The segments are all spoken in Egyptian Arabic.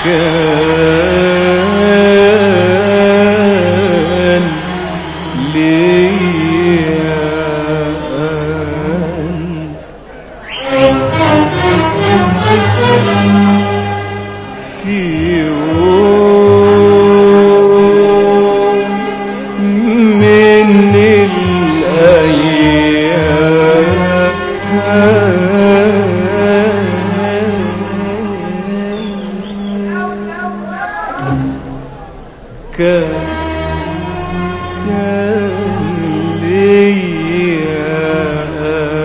كان ليا في يوم من الأيام كان كان ليا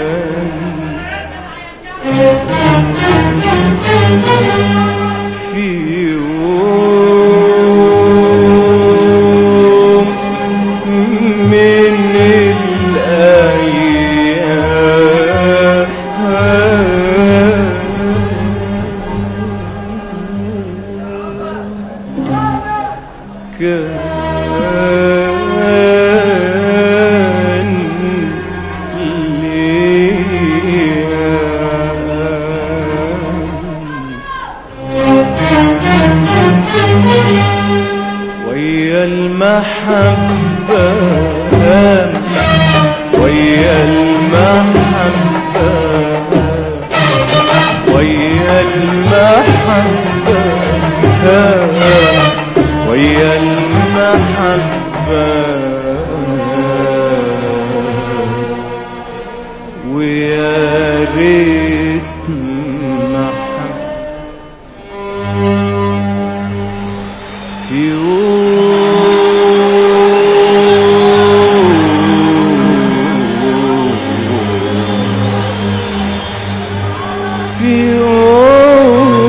في يوم من الأيام كان ليا ويا المحبة ويا المحبة ويا المحبة ويا المحبة ويا ريت محبة في يوم في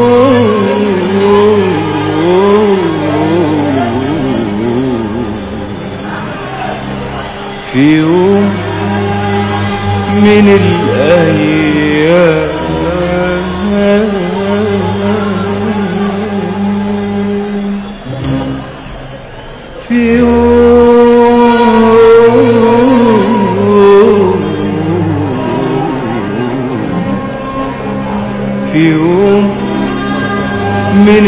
يوم في يوم من الأيام في يوم في يوم من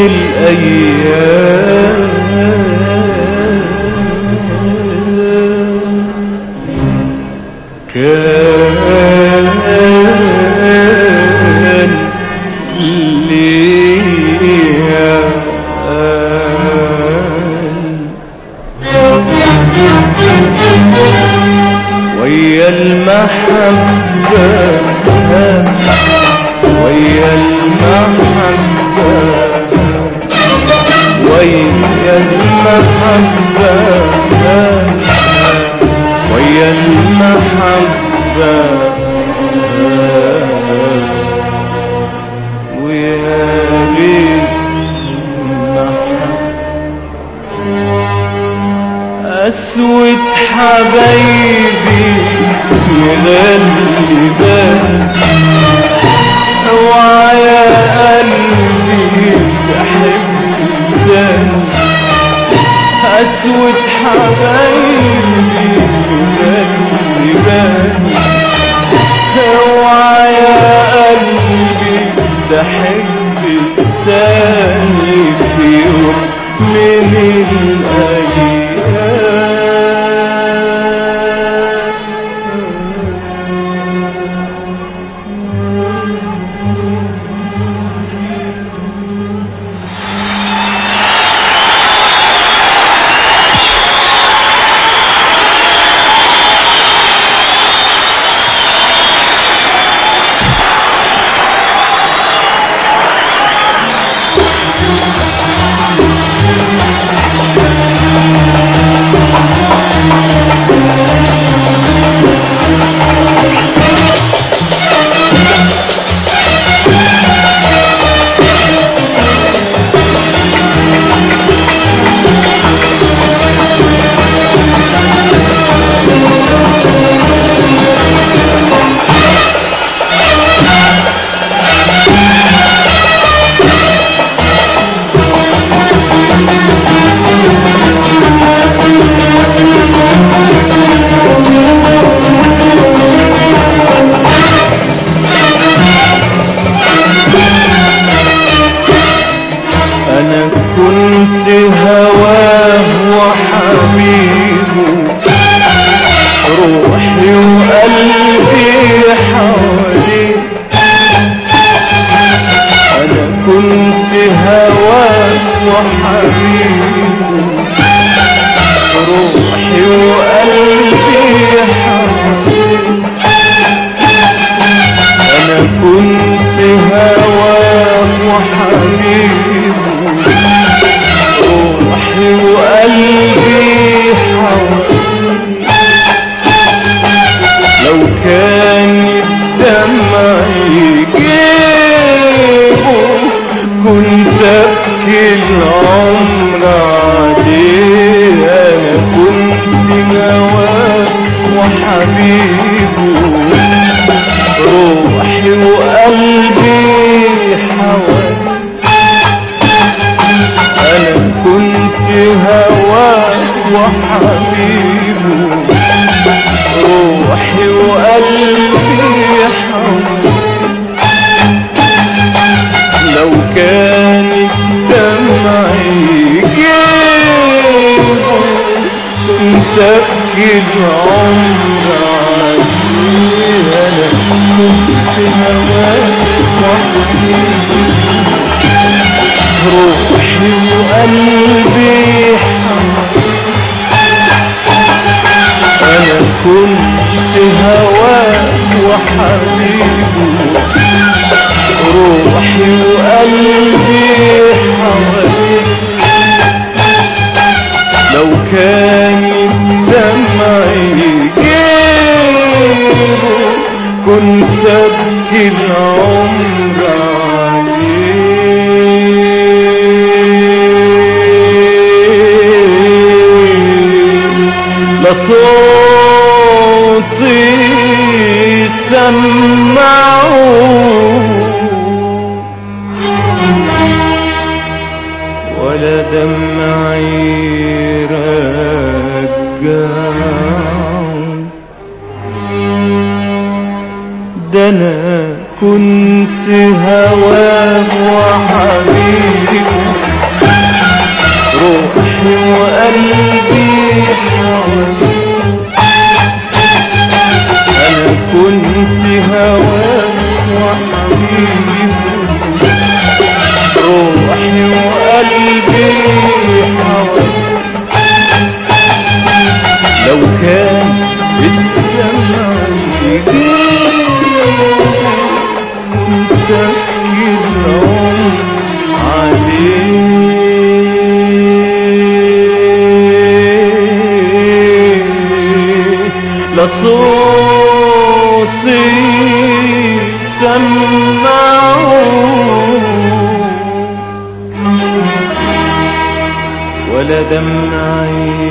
الأيام كان ليا ويا المحبة ويا المحبة ويا المحبة ويا المحبة ويا ريت أسود حبايبي يغلبان اوعى يا قلبي تحب تاني أسود حبايبي يغلبان اوعى يا قلبي تحب تاني في يوم من الأيام كنت هواه وحبيبه روحي وقلبي حواليه انا كنت هواه وحبيبه روحي وقلبي حواليه انا كنت هواه وحبيبه روحي وقلبي حواليه لو كان الدمع يجيبه كنت ابكي العمر عليه انا كنت هواه وحبيبه روحي وقلبي حوالي انا كنت هواه وحبيبه روحي وقلبي حوالي لو كان الدمع يجيبه كنت ابكي العمر عليه انا كنت هواه وحبيبي روحي وقلبي حوالي انا كنت هواه وحبيبه روحي وقلبي حواليه لو كان الدمع يجيبه كنت ابكي العمر عليه لصوتي سمعوا ولا دمعي رجعوا ده انا كنت هواه وحبيبه روحي وقلبي حواليه انا كنت هواه وحبيبه روحي وقلبي حواليه لو كان الدمع يجيبه كنت ابكي العمر عليه لصوتي سمعوا ولا دمعي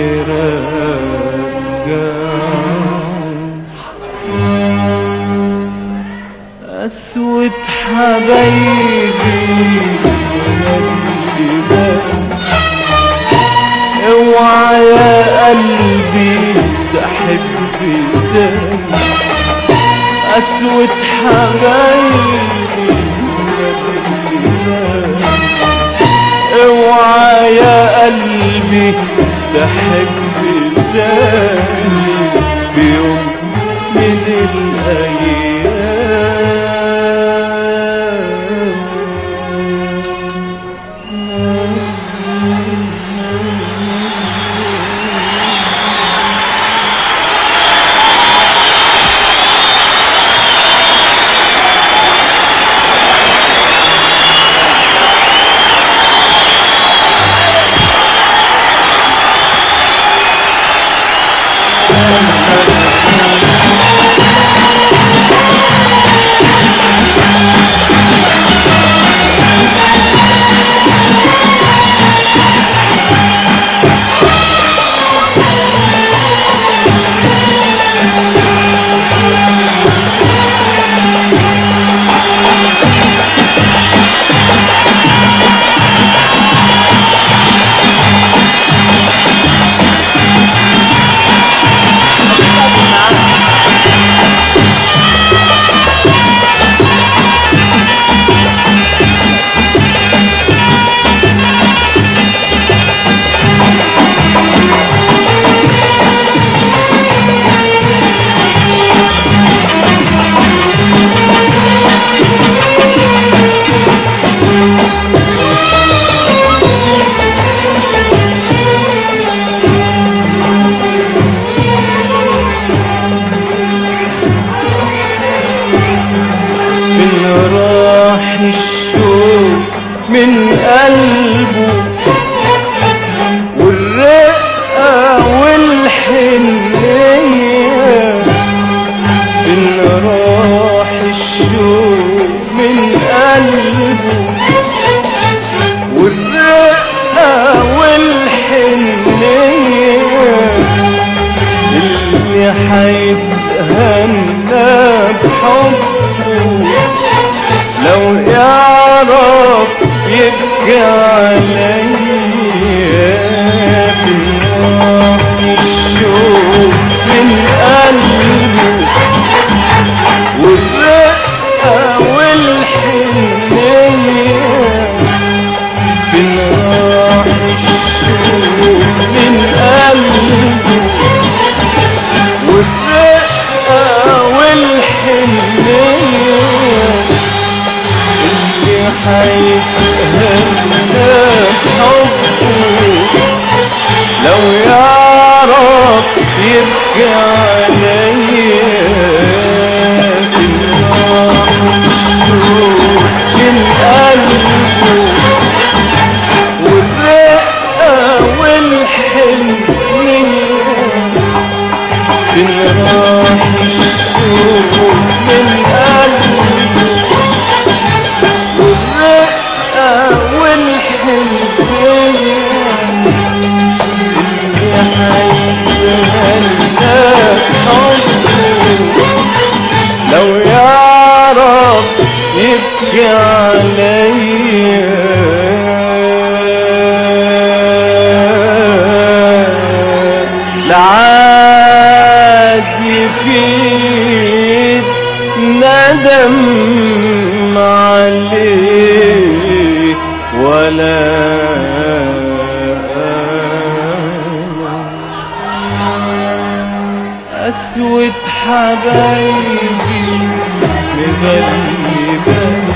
رجعوا أسود حبايبي اوعى يا قلبي تحب تاني أسود حبايبي اوعى يا قلبي تحب تاني بيوم من الأيام من قلبه والرقة والحنية إن راح الشوق من قلبه والرقة والحنية اللي حيتهنى بحبه لو يعرف يبكي عليا في النار الشوق من قلبه والرقة والحنية بنراح الشوق من قلبه والرقة والحنية اللي حيتهنى بحبه لو يعرف يبكي عليا في النار الشوق من قلبه والرقة والحنية بنراح الشوق من قلبه والرقة والحنية اللي حيتهنى حبه لو يعرف يبكي عليا لعاد يفيد ندم عليه ولا أسود حبايبي مغلباني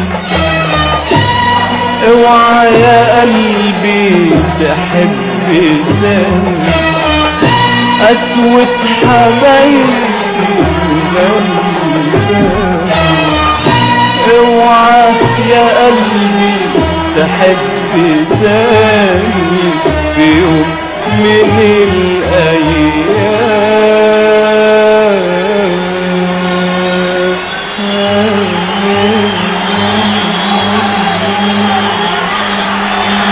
اوعى يا قلبي تحب تاني اسود حبايبي مغلباني اوعى يا قلبي تحب تاني في يوم من الأيام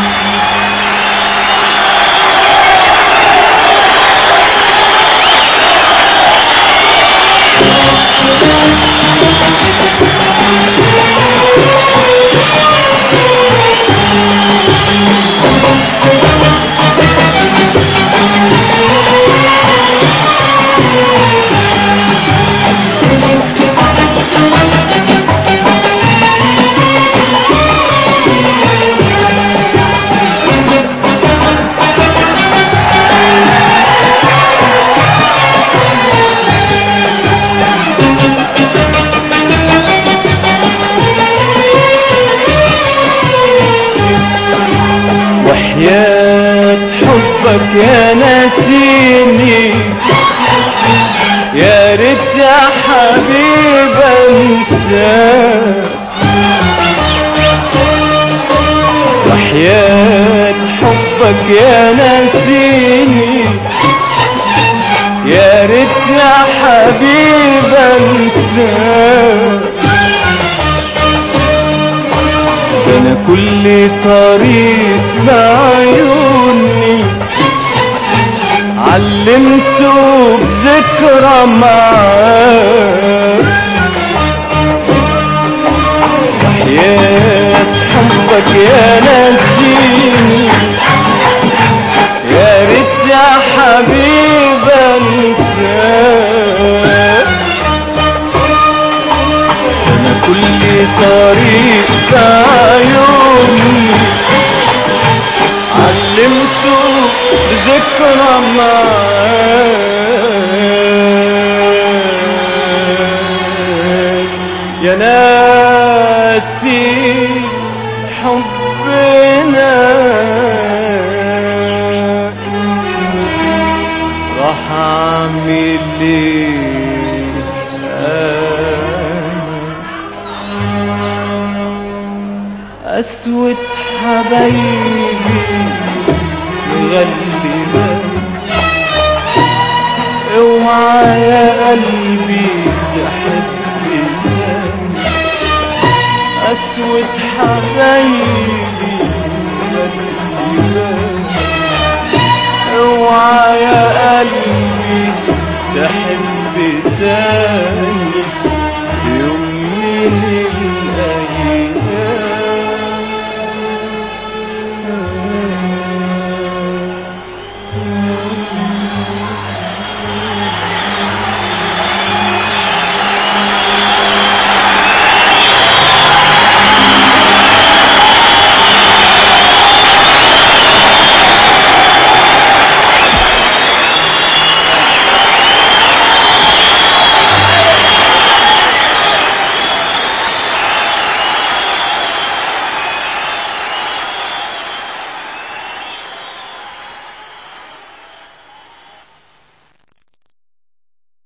وحياة حبك يا ناسيني يا ريت يا حبيب انساك وحياة حبك يا ناسيني يا ريت يا حبيب انساك ده انا كل طريق بعيوني علمته بذكرى معاك وحياة حبك يا نسيني يا ريت يا حبيب انساك انا كل طريق بعيوني علمته بذكرى معاك يا ناسي حبنا راح اعمل ايه أنا؟ اسود حبايبي مغلبة اوعى يا قلبي تحب تاني اسود حبايبي